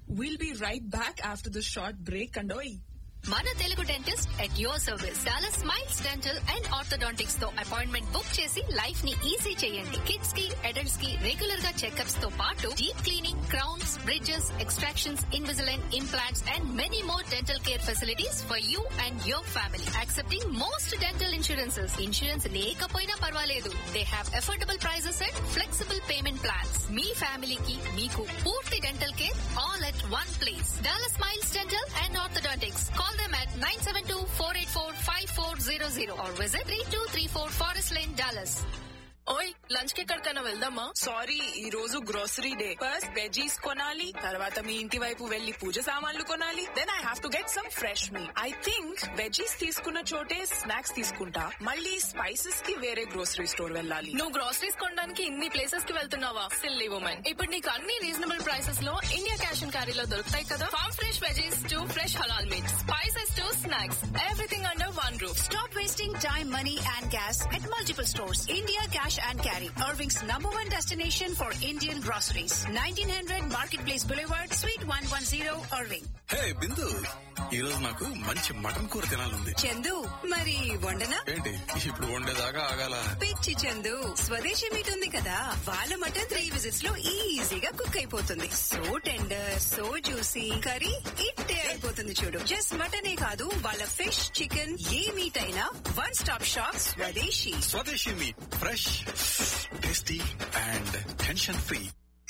We'll be right back after this short break. Kandoy. మన తెలుగు dentist at your service dollar smiles dental and orthodontics తో appointment book చేసి life ని easy చేయండి kids కి adults కి రెగ్యులర్ గా చెకప్స్ తో పాటు deep cleaning crowns bridges extractions Invisalign implants and many more dental care facilities for you and your family accepting most dental insurances insurance లేకపోయినా పర్వాలేదు they have affordable prices and flexible payment plans మీ ఫ్యామిలీకి మీకు పూర్తి dental care all at one place dollar smiles dental and orthodontics Call them at 972-484-5400 or visit 3234 Forest Lane, Dallas. ఓయ్ lunch కి ఎక్కడికైనా వెళ్దామా సారీ ఈ రోజు గ్రోసరీ డే ఫస్ట్ వెజీస్ కొనాలి తర్వాత మీ ఇంటి వైపు వెళ్లి పూజ సామాన్లు కొనాలి then I have to get some fresh మీ ఐ థింక్ వెజీస్ తీసుకున్న చోటే స్నాక్స్ తీసుకుంటా మళ్ళీ స్పైసెస్ కి వేరే గ్రోసరీ స్టోర్ వెళ్ళాలి నువ్వు గ్రోసరీస్ కొనడానికి ఇన్ని ప్లేసెస్ కి వెళ్తున్నావా సిల్లీ ఉమెన్ ఇప్పుడు నీకు అన్ని రీజనబుల్ ప్రైసెస్ లో ఇండియా క్యాష్ అండ్ క్యారీలో దొరుకుతాయి కదా farm fresh veggies to fresh హలాల్ meat spices to snacks everything under one roof Stop wasting time, money, and gas at multiple stores. India Cash and Carry, Irving's number one destination for Indian groceries. 1900 Marketplace Boulevard, Suite 110, Irving. Hey Bindu ఈ రోజు నాకు మంచి mutton కూర తినాలంది చందు మరి వండనా ఏంటి ఇప్పుడు వండేదాకా ఆగాల పిచ్చి చందు స్వదేశీ మీట్ ఉంది కదా వాళ్ళ మటన్ త్రీ విజిట్స్ లో ఈజీగా కుక్ అయిపోతుంది so tender so juicy curry ఇట్టే అయిపోతుంది చూడు జస్ట్ మటనే కాదు వాళ్ళ ఫిష్ చికెన్ ఏ మీట్ అయినా one stop shop Swadeshi Swadeshi meat fresh tasty and tension free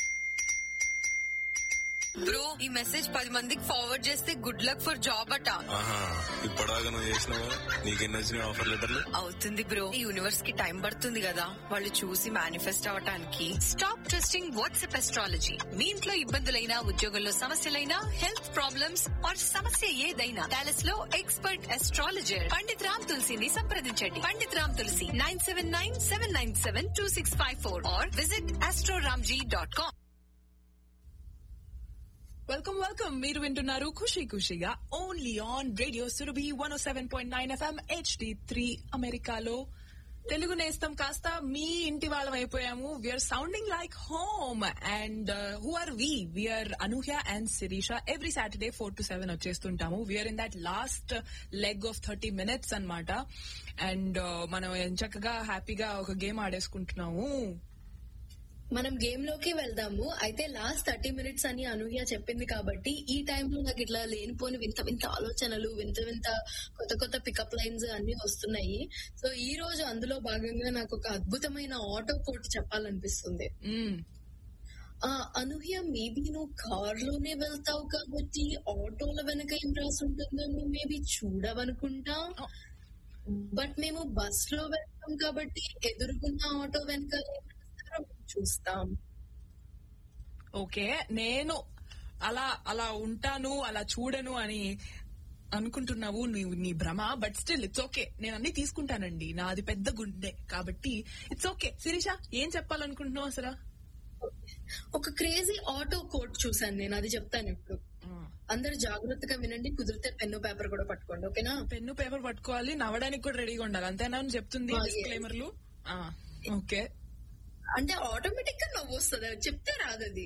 bro ఈ మెసేజ్ పది మందికి ఫార్వర్డ్ చేస్తే గుడ్ లక్ ఫర్ జాబ్ అట ఆహా ఇప్పటిదాకా నువ్వు చేసినావా నీకెన్ని వచ్చినాయి ఆఫర్ లెటర్లు అవుతుంది బ్రో ఈ యూనివర్స్ కి టైం పడుతుంది కదా వాళ్ళు చూసి మేనిఫెస్ట్ అవటానికి స్టాప్ ట్రస్టింగ్ వాట్సాప్ ఎస్ట్రాలజీ మీ ఇంట్లో ఇబ్బందులైనా ఉద్యోగంలో సమస్యలైనా హెల్త్ ప్రాబ్లమ్స్ ఆర్ సమస్య ఏదైనా డాలస్ లో ఎక్స్పర్ట్ ఎస్ట్రాలజర్ పండిత్ రామ్ తులసిని సంప్రదించండి Pandit Ram Tulsi nine seven nine seven nine seven two six five four or visit Astroramji dot com welcome welcome మీరు వింటున్నారు ఖుషి ఖుషిగా only on radio Surabhi one seven point nine FM HD three అమెరికాలో తెలుగు నేస్తం కాస్త మీ ఇంటి వాళ్ళం అయిపోయాము we are sounding like home and who are we we are Anuhya and Sirisha every Saturday four to seven వచ్చేస్తుంటాము we are in that last leg of thirty minutes అన్నమాట and మనం చక్కగా హ్యాపీగా ఒక గేమ్ ఆడేసుకుంటున్నాము మనం గేమ్ లోకి వెళ్దాము అయితే లాస్ట్ థర్టీ మినిట్స్ అని అనూహ్య చెప్పింది కాబట్టి ఈ టైంలో నాకు ఇట్లా లేనిపోని వింత వింత ఆలోచనలు వింత వింత కొత్త కొత్త పికప్ లైన్స్ అన్ని వస్తున్నాయి సో ఈ రోజు అందులో భాగంగా నాకు ఒక అద్భుతమైన ఆటో కోట్ చెప్పాలనిపిస్తుంది మ్మ్. ఆ అనూహ్య మేబీ నువ్వు కార్ లోనే వెళ్తావు కాబట్టి ఆటోల వెనక ఏం రాసి ఉంటుందో నువ్వు మేబీ చూడవనుకుంటా బట్ మేము బస్ లో వెళ్తాం కాబట్టి ఎదుర్కొన్న ఆటో వెనక ఏం రాస్తారో చూస్తాం ఓకే నేను అలా అలా ఉంటాను అలా చూడను అని అనుకుంటున్నావు నీ నీ భ్రమ బట్ స్టిల్ ఇట్స్ ఓకే నేను అన్ని తీసుకుంటానండి నాది పెద్ద గుండె కాబట్టి ఇట్స్ ఓకే శిరీష ఏం చెప్పాలనుకుంటున్నావు అసలు ఒక క్రేజీ ఆటో కోట్ చూసాను నేను అది చెప్తాను ఇప్పుడు అందరు జాగ్రత్తగా వినండి కుదిరితే పెన్ను పేపర్ కూడా పట్టుకోండి ఓకేనా పెన్ను పేపర్ పట్టుకోవాలి నవ్వడానికి కూడా రెడీగా ఉండాలి అంతేనా అని చెప్తుంది Ah, yes. డిస్క్లైమర్లు ఓకే అంటే ఆటోమేటిక్ గా నవ్వు వస్తుంది అది చెప్తే రాదు అది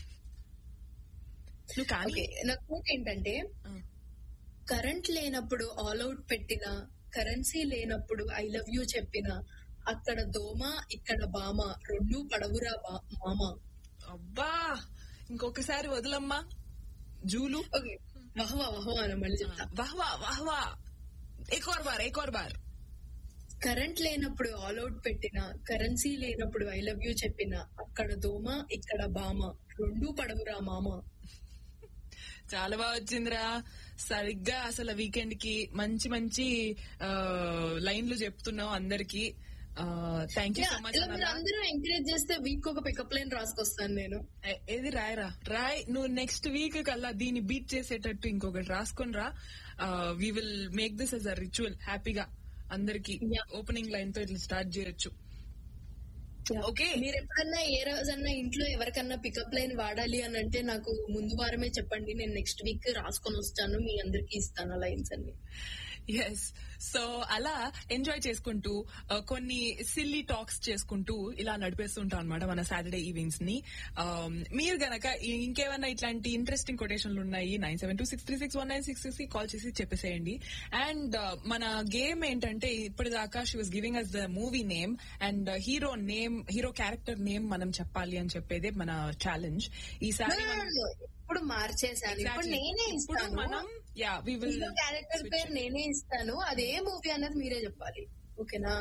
నువ్వు కానీ ఓకే నా కోట్ ఏంటంటే Ah. కరెంట్ లేనప్పుడు ఆల్ అవుట్ పెట్టిన కరెన్సీ లేనప్పుడు ఐ లవ్ యూ చెప్పిన అక్కడ దోమ ఇక్కడ బామ రెండు పడవురా బా- మామ అబ్బా ఇంకొకసారి వదలమ్మా జూలు ఓకే వహవా వహవా అని మళ్ళీ చెప్తా వాహ్ వా వాహ్ వా ఏక్ और బార్ ఏక్ और బార్ కరెంట్ లేనప్పుడు ఆల్ అవుట్ పెట్టిన కరెన్సీ లేనప్పుడు ఐ లవ్ యూ చెప్పిన అక్కడ దోమ ఇక్కడ బామ రెండు పడవురా మామ చాలా బాగా వచ్చిందిరా సరిగ్గా అసలు వీకెండ్ కి మంచి మంచి ఆ, లైన్లు చెప్తున్నావు అందరికి థ్యాంక్ యూ సో మచ్ ఇలా మీరు అందరూ ఎంకరేజ్ చేస్తే వీక్ ఒక పికప్ లైన్ రాసుకొస్తాను నేను ఏది రాయరా రాయ్ నువ్వు నెక్స్ట్ వీక్ కల్లా దీన్ని బీట్ చేసేటట్టు ఇంకొకటి రాసుకొని రా we will make this as a ritual హ్యాపీగా అందరికి Yeah. ఓపెనింగ్ లైన్ తో ఇట్లా స్టార్ట్ చేయొచ్చు ఓకే మీరు ఎప్పుడన్నా ఏ రోజన్నా ఇంట్లో ఎవరికన్నా పికప్ లైన్ వాడాలి అని అంటే నాకు ముందు వారమే చెప్పండి నేను నెక్స్ట్ వీక్ రాసుకొని వస్తాను మీ అందరికి ఇస్తాను లైన్స్ అన్ని ఎస్ సో అలా ఎంజాయ్ చేసుకుంటూ uh, కొన్ని సిల్లీ టాక్స్ చేసుకుంటూ ఇలా నడిపేస్తుంటాం అనమాట మన సాటర్డే ఈవినింగ్స్ ని Um, మీరు గనక ఇ- ఇంకేమైనా ఇట్లాంటి ఇంట్రెస్టింగ్ కొటేషన్లు ఉన్నాయి nine seven two six three six one nine six six call చేసి చెప్పేసేయండి అండ్ మన గేమ్ ఏంటంటే ఇప్పటిదాకా she was giving us the movie name and hero name hero character name మనం చెప్పాలి అని చెప్పేదే మన ఛాలెంజ్ ఈసారి మనం- ఇప్పుడు మార్చేసాను ఇప్పుడు Exactly. నేనే ఇప్పుడు ఇస్తాను మనం yeah we will hero character పేరు నేనే ఇస్తాను అదే మూవీ అన్నది మీరే చెప్పాలి ఓకేనా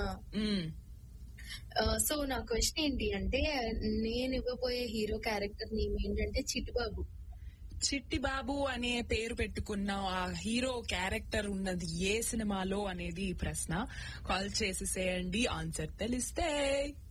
సో నా క్వశ్చన్ ఏంటి అంటే నేను ఇవ్వబోయే హీరో క్యారెక్టర్ నేమ్ ఏంటంటే చిట్టుబాబు చిట్టి బాబు అనే పేరు పెట్టుకున్న ఆ హీరో క్యారెక్టర్ ఉన్నది ఏ సినిమాలో అనేది ఈ ప్రశ్న కాల్ చేసేసేయండి ఆన్సర్ తెలిస్తే